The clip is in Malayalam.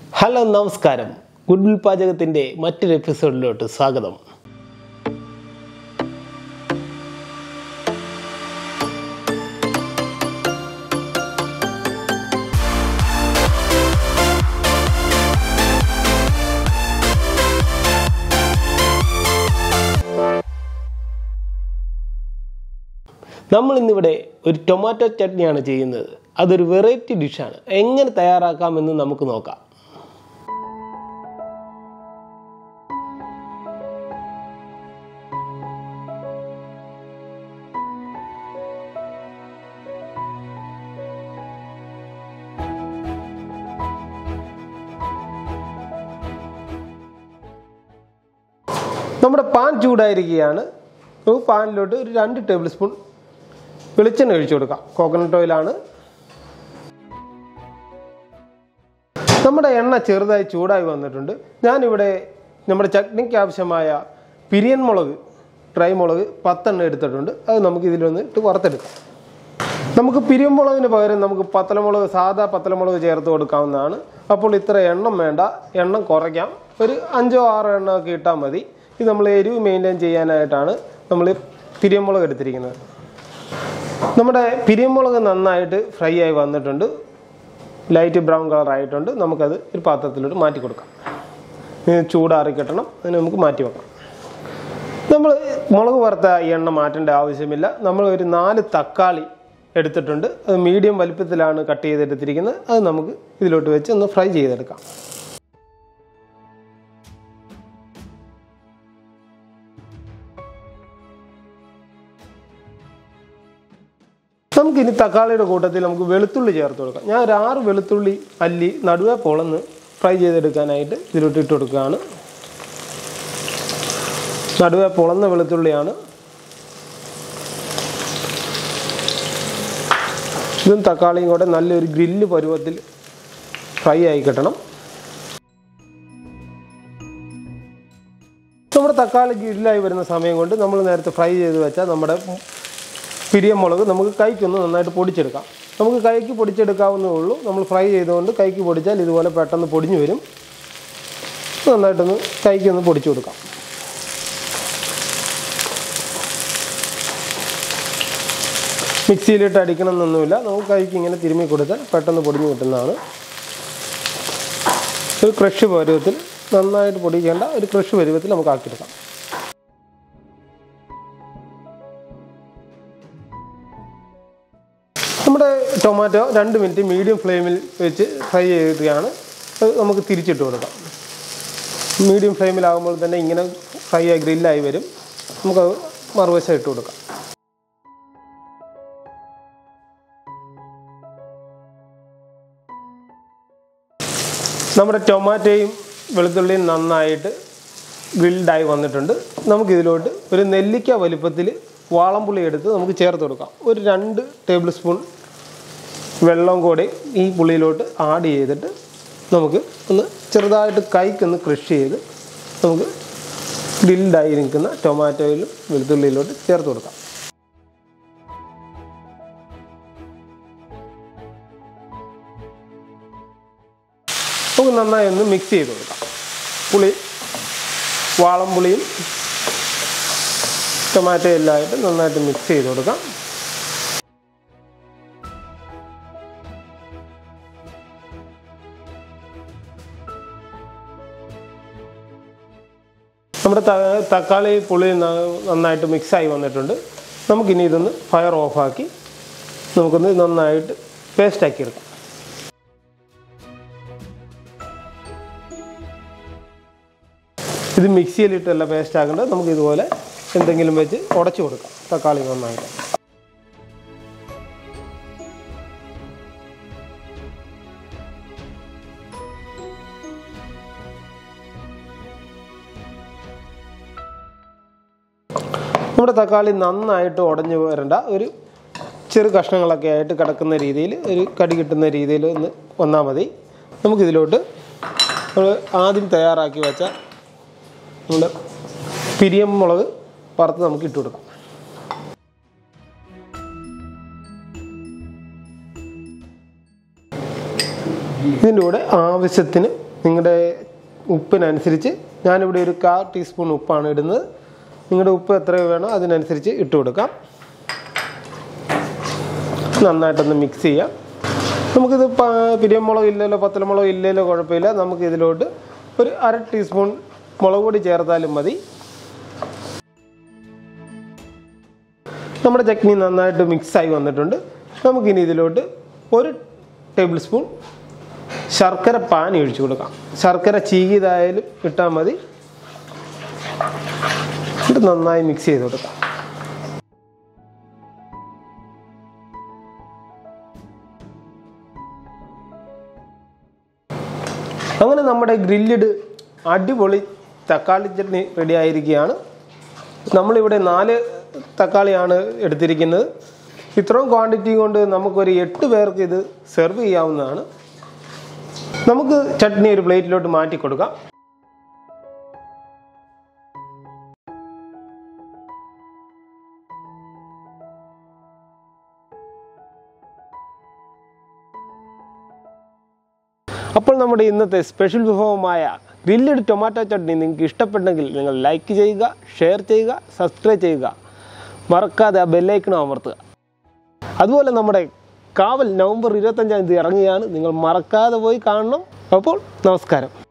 ഹലോ നമസ്കാരം ഗുഡ് വിൽ പാചകത്തിൻ്റെ മറ്റൊരു എപ്പിസോഡിലോട്ട് സ്വാഗതം നമ്മൾ ഇന്നിവിടെ ഒരു ടൊമാറ്റോ ചട്നിയാണ് ചെയ്യുന്നത് അതൊരു വെറൈറ്റി ഡിഷാണ് എങ്ങനെ തയ്യാറാക്കാമെന്ന് നമുക്ക് നോക്കാം നമ്മുടെ പാൻ ചൂടായിരിക്കുകയാണ് നമുക്ക് പാനിലോട്ട് ഒരു രണ്ട് ടേബിൾ സ്പൂൺ വെളിച്ചെണ്ണ ഒഴിച്ചു കൊടുക്കാം കോക്കനട്ട് ഓയിലാണ് നമ്മുടെ എണ്ണ ചെറുതായി ചൂടായി വന്നിട്ടുണ്ട് ഞാനിവിടെ നമ്മുടെ ചട്നിക്ക് ആവശ്യമായ പിരിയൻ മുളക് ഡ്രൈ മുളക് പത്തെണ്ണം എടുത്തിട്ടുണ്ട് അത് നമുക്ക് ഇതിലൊന്ന് ഇട്ട് വറുത്തെടുക്കാം നമുക്ക് പിരിയമുളകിന് പകരം നമുക്ക് പത്തലമുളക് സാധാ പത്തലമുളക് ചേർത്ത് കൊടുക്കാവുന്നതാണ് അപ്പോൾ ഇത്ര എണ്ണം വേണ്ട എണ്ണം കുറയ്ക്കാം ഒരു അഞ്ചോ ആറോ എണ്ണം ഒക്കെ ഇട്ടാൽ മതി ഇത് നമ്മൾ എരിവ് മെയിൻറ്റെയിൻ ചെയ്യാനായിട്ടാണ് നമ്മൾ പിരിയമുളക് എടുത്തിരിക്കുന്നത് നമ്മുടെ പിരിയമുളക് നന്നായിട്ട് ഫ്രൈ ആയി വന്നിട്ടുണ്ട് ലൈറ്റ് ബ്രൗൺ കളർ ആയിട്ടുണ്ട് നമുക്കത് ഒരു പാത്രത്തിലോട്ട് മാറ്റി കൊടുക്കാം ഇത് ചൂടാറി കിട്ടണം അതിന് നമുക്ക് മാറ്റി വെക്കാം നമ്മൾ മുളക് വറുത്ത ഈ എണ്ണ മാറ്റേണ്ട ആവശ്യമില്ല നമ്മൾ ഒരു നാല് തക്കാളി എടുത്തിട്ടുണ്ട് അത് മീഡിയം വലിപ്പത്തിലാണ് കട്ട് ചെയ്തെടുത്തിരിക്കുന്നത് അത് നമുക്ക് ഇതിലോട്ട് വെച്ച് ഒന്ന് ഫ്രൈ ചെയ്തെടുക്കാം നമുക്കിനി തക്കാളിയുടെ കൂട്ടത്തിൽ നമുക്ക് വെളുത്തുള്ളി ചേർത്ത് കൊടുക്കാം ഞാൻ ഒരു ആറ് വെളുത്തുള്ളി അല്ലി നടുവെ പൊളന്ന് ഫ്രൈ ചെയ്തെടുക്കാനായിട്ട് ഇതിലോട്ട് ഇട്ട് കൊടുക്കുകയാണ് നടുവെ പൊളന്ന വെളുത്തുള്ളിയാണ് ഇതും തക്കാളിയും കൂടെ നല്ലൊരു ഗ്രില്ല് പരുവത്തിൽ ഫ്രൈ ആയി കിട്ടണം നമ്മുടെ തക്കാളി ഗ്രില്ലായി വരുന്ന സമയം കൊണ്ട് നമ്മൾ നേരത്തെ ഫ്രൈ ചെയ്ത് വെച്ചാൽ നമ്മുടെ പിരിയമുളക് നമുക്ക് കൈക്കൊന്ന് നന്നായിട്ട് പൊടിച്ചെടുക്കാം നമുക്ക് കൈക്ക് പൊടിച്ചെടുക്കാവുന്നേ ഉള്ളൂ നമ്മൾ ഫ്രൈ ചെയ്തുകൊണ്ട് കൈക്ക് പൊടിച്ചാൽ ഇതുപോലെ പെട്ടെന്ന് പൊടിഞ്ഞു വരും നന്നായിട്ടൊന്ന് കൈക്കൊന്ന് പൊടിച്ചു കൊടുക്കാം മിക്സിയിലിട്ട് അടിക്കണം എന്നൊന്നുമില്ല നമുക്ക് കൈക്ക് ഇങ്ങനെ തിരുമ്മി കൊടുത്താൽ പെട്ടെന്ന് പൊടിഞ്ഞു കിട്ടുന്നതാണ് ഒരു ക്രഷ് പരുവത്തിൽ നന്നായിട്ട് പൊടിക്കേണ്ട ഒരു ക്രഷ് പരുവത്തിൽ നമുക്ക് ആക്കിയെടുക്കാം നമ്മുടെ ടൊമാറ്റോ രണ്ട് മിനിറ്റ് മീഡിയം ഫ്ലെയിമിൽ വെച്ച് ഫ്രൈ ചെയ്തിട്ടാണ് അത് നമുക്ക് തിരിച്ചിട്ട് കൊടുക്കാം മീഡിയം ഫ്ലെയിമിലാകുമ്പോൾ തന്നെ ഇങ്ങനെ ഫ്രൈ ആയി ഗ്രില്ലായി വരും നമുക്കത് മറുവശം ഇട്ട് കൊടുക്കാം നമ്മുടെ ടൊമാറ്റോയും വെളുത്തുള്ളിയും നന്നായിട്ട് ഗ്രിൽഡായി വന്നിട്ടുണ്ട് നമുക്കിതിലോട്ട് ഒരു നെല്ലിക്ക വലിപ്പത്തിൽ വാളംപുളി എടുത്ത് നമുക്ക് ചേർത്ത് കൊടുക്കാം ഒരു രണ്ട് ടേബിൾ സ്പൂൺ വെള്ളം കൂടി ഈ പുളിയിലോട്ട് ആഡ് ചെയ്തിട്ട് നമുക്ക് ഒന്ന് ചെറുതായിട്ട് കൈക്കൊന്ന് ക്രഷ് ചെയ്ത് നമുക്ക് ഗ്രിൽഡായി നിൽക്കുന്ന ടൊമാറ്റോയിലും വെളുത്തുള്ളിയിലോട്ട് ചേർത്ത് കൊടുക്കാം നമുക്ക് നന്നായി ഒന്ന് മിക്സ് ചെയ്ത് കൊടുക്കാം പുളി വാളം പുളിയും ടൊമാറ്റോ എല്ലാം ആയിട്ട് നന്നായിട്ട് മിക്സ് ചെയ്ത് കൊടുക്കാം നമ്മുടെ ത- തക്കാളി പുളി ന- നന്നായിട്ട് മിക്സായി വന്നിട്ടുണ്ട് നമുക്കിനി ഇതൊന്ന് ഫയർ ഓഫാക്കി നമുക്കൊന്ന് നന്നായിട്ട് പേസ്റ്റാക്കി എടുക്കാം ഇത് മിക്സിയിലിട്ടല്ല പേസ്റ്റ് ആക്കേണ്ടത് നമുക്ക് ഇതുപോലെ എന്തെങ്കിലും വെച്ച് ഉടച്ചു കൊടുക്കാം തക്കാളി നന്നായിട്ട് നമ്മുടെ തക്കാളി നന്നായിട്ട് ഉടഞ്ഞു വരേണ്ട ഒരു ചെറു കഷ്ണങ്ങളൊക്കെ ആയിട്ട് കിടക്കുന്ന രീതിയിൽ ഒരു കടി കിട്ടുന്ന രീതിയിൽ ഒന്ന് വന്നാൽ മതി നമുക്കിതിലോട്ട് നമ്മൾ ആദ്യം തയ്യാറാക്കി വെച്ച നമ്മുടെ പിരിയം മുളക് വറുത്ത് നമുക്ക് ഇട്ട് കൊടുക്കാം ഇതിൻ്റെ കൂടെ ആവശ്യത്തിന് നിങ്ങളുടെ ഉപ്പിനനുസരിച്ച് ഞാനിവിടെ ഒരു കാൽ ടീസ്പൂൺ ഉപ്പാണ് ഇടുന്നത് നിങ്ങളുടെ ഉപ്പ് എത്രയോ വേണോ അതിനനുസരിച്ച് ഇട്ട് കൊടുക്കാം നന്നായിട്ടൊന്ന് മിക്സ് ചെയ്യാം നമുക്കിത് പ- പിരിയമുളക് ഇല്ലല്ലോ പത്തലമുളക് ഇല്ലല്ലോ കുഴപ്പമില്ല നമുക്ക് ഇതിലോട്ട് ഒരു അര ടീസ്പൂൺ മുളക് പൊടി ചേർത്താലും മതി നമ്മുടെ ചട്നി നന്നായിട്ട് മിക്സായി വന്നിട്ടുണ്ട് നമുക്കിനി ഇതിലോട്ട് ഒരു ടേബിൾ സ്പൂൺ ശർക്കര പാനി ഒഴിച്ചു കൊടുക്കാം ശർക്കര ചീകിയതായാലും ഇട്ടാൽ മതി എന്നിട്ട് നന്നായി മിക്സ് ചെയ്ത് കൊടുക്കാം അങ്ങനെ നമ്മുടെ ഗ്രില്ലിഡ് അടിപൊളി തക്കാളി ചട്നി റെഡി ആയിരിക്കുകയാണ് നമ്മളിവിടെ നാല് തക്കാളിയാണ് എടുത്തിരിക്കുന്നത് ഇത്രയും ക്വാണ്ടിറ്റി കൊണ്ട് നമുക്കൊരു എട്ട് പേർക്ക് ഇത് സെർവ് ചെയ്യാവുന്നതാണ് നമുക്ക് ചട്നി ഒരു പ്ലേറ്റിലോട്ട് മാറ്റി കൊടുക്കാം അപ്പോൾ നമ്മുടെ ഇന്നത്തെ സ്പെഷ്യൽ വിഭവമായ ഗ്രില്ലഡ് ടൊമാറ്റോ ചട്നി നിങ്ങൾക്ക് ഇഷ്ടപ്പെട്ടെങ്കിൽ നിങ്ങൾ ലൈക്ക് ചെയ്യുക ഷെയർ ചെയ്യുക സബ്സ്ക്രൈബ് ചെയ്യുക മറക്കാതെ ആ ബെല്ലൈക്കണം അമർത്തുക അതുപോലെ നമ്മുടെ കാവൽ നവംബർ ഇരുപത്തഞ്ചാം തീയതി ഇറങ്ങുകയാണ് നിങ്ങൾ മറക്കാതെ പോയി കാണണം അപ്പോൾ നമസ്കാരം